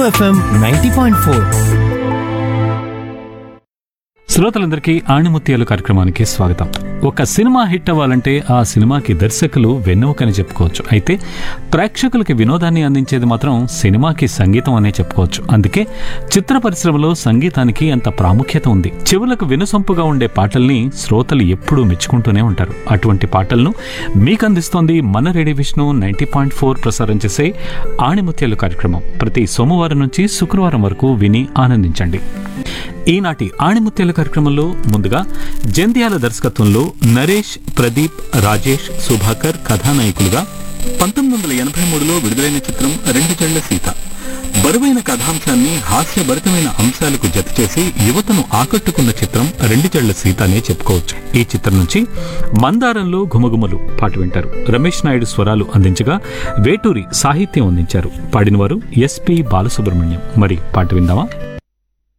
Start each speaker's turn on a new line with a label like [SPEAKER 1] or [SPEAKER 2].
[SPEAKER 1] FM ninety point four
[SPEAKER 2] శ్రోతలందరికీ ఆణిముత్యాలు కార్యక్రమానికి స్వాగతం ఒక సినిమా హిట్ అవ్వాలంటే ఆ సినిమాకి దర్శకులు వెన్నెముకని చెప్పుకోవచ్చు అయితే ప్రేక్షకులకి వినోదాన్ని అందించేది మాత్రం సినిమాకి సంగీతం అనే చెప్పుకోవచ్చు అందుకే చిత్ర పరిశ్రమలో సంగీతానికి అంత ప్రాముఖ్యత ఉంది చెవులకు వినసొంపుగా ఉండే పాటల్ని శ్రోతలు ఎప్పుడూ మెచ్చుకుంటూనే ఉంటారు అటువంటి పాటలను మీకు అందిస్తోంది మన radio Vishnu ninety point four ప్రసారం చేసే ఆణిముత్యాలు కార్యక్రమం ప్రతి సోమవారం నుంచి శుక్రవారం వరకు విని ఆనందించండి ఈనాటి ఆణిముత్యాల కార్యక్రమంలో ముందుగా జంధ్యాల దర్శకత్వంలో నరేష్ ప్రదీప్ రాజేష్ సుధాకర్ కథానాయకులుగా పంతొమ్మిది వందల ఎనభై మూడులో విడుదలైన చిత్రం రెండు చెళ్ల సీత బరువైన కథాంశాన్ని హాస్యభరితమైన అంశాలకు జతచేసి యువతను ఆకట్టుకున్న చిత్రం రెండు చెళ్ల సీత అనే చెప్పుకోవచ్చు ఈ చిత్రం నుంచి మందారంలో ఘుమఘుమలు పాట వింటారు రమేష్ నాయుడు స్వరాలు అందించగా వేటూరి సాహిత్యం అందించారు పాడినవారు ఎస్పి బాలసుబ్రహ్మణ్యం మరి పాట విందామా